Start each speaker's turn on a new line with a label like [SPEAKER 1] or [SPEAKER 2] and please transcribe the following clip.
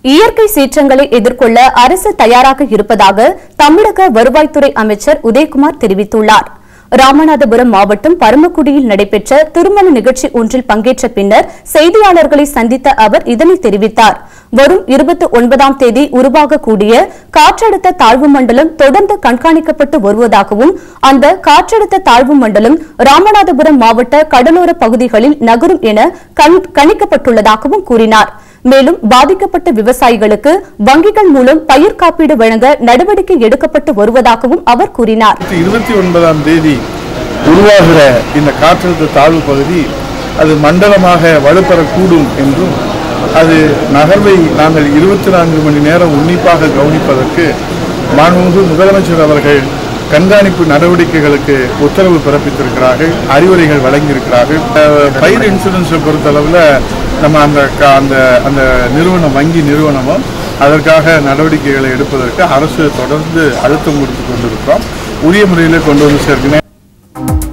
[SPEAKER 1] இயற்கை சீற்றங்களை எதிர்கொள்ள அரசு தயாராக இருப்பதாக தமிழக வருவாய்த்துறை அமைச்சர் உதயகுமார் தெரிவித்துள்ளார் ராமநாதபுரம் மாவட்டம் பரமக்குடியில் நடைபெற்ற திருமண நிகழ்ச்சி ஒன்றில் பங்கேற்ற பின்னர் செய்தியாளர்களை சந்தித்த அவர் இதனை தெரிவித்தார் வரும் இருபத்தி ஒன்பதாம் தேதி உருவாகக்கூடிய காற்றழுத்த தாழ்வு மண்டலம் தொடர்ந்து கண்காணிக்கப்பட்டு வருவதாகவும் அந்த காற்றழுத்த தாழ்வு மண்டலம் ராமநாதபுரம் மாவட்ட கடலோர பகுதிகளில் நகரும் என கண்- கணிக்கப்பட்டுள்ளதாகவும் கூறினார் மேலும் பாதிக்கப்பட்ட விவசாயிகளுக்கு வங்கிகள் மூலம் பயிர் காப்பீடு வழங்க நடவடிக்கை எடுக்கப்பட்டு வருவதாகவும் அவர் கூறினார்
[SPEAKER 2] இருபத்தி ஒன்பதாம் தேதி உருவாகிற இந்த காற்றழுத்த தாழ்வு பகுதி அது மண்டலமாக வலுப்பெறக்கூடும் என்றும் அது நகர்வை நாங்கள் இருபத்தி நான்கு மணி நேரம் உன்னிப்பாக கவனிப்பதற்கு மாண்புமிகு முதலமைச்சர் அவர்கள் கண்காணிப்பு நடவடிக்கைகளுக்கு உத்தரவு பிறப்பித்திருக்கிறார்கள் அறிவுரைகள் வழங்கியிருக்கிறார்கள் அஹ், பயிர் இன்சூரன்ஸை பொறுத்தளவில் நம்ம அந்த க- அந்த அந்த நிறுவனம் வங்கி நிறுவனமும் அதற்காக நடவடிக்கைகளை எடுப்பதற்கு அரசு தொடர்ந்து அழுத்தம் கொடுத்து கொண்டிருக்கிறோம் உரிய முறையில் கொண்டு வந்து சேர்க்கிறேன்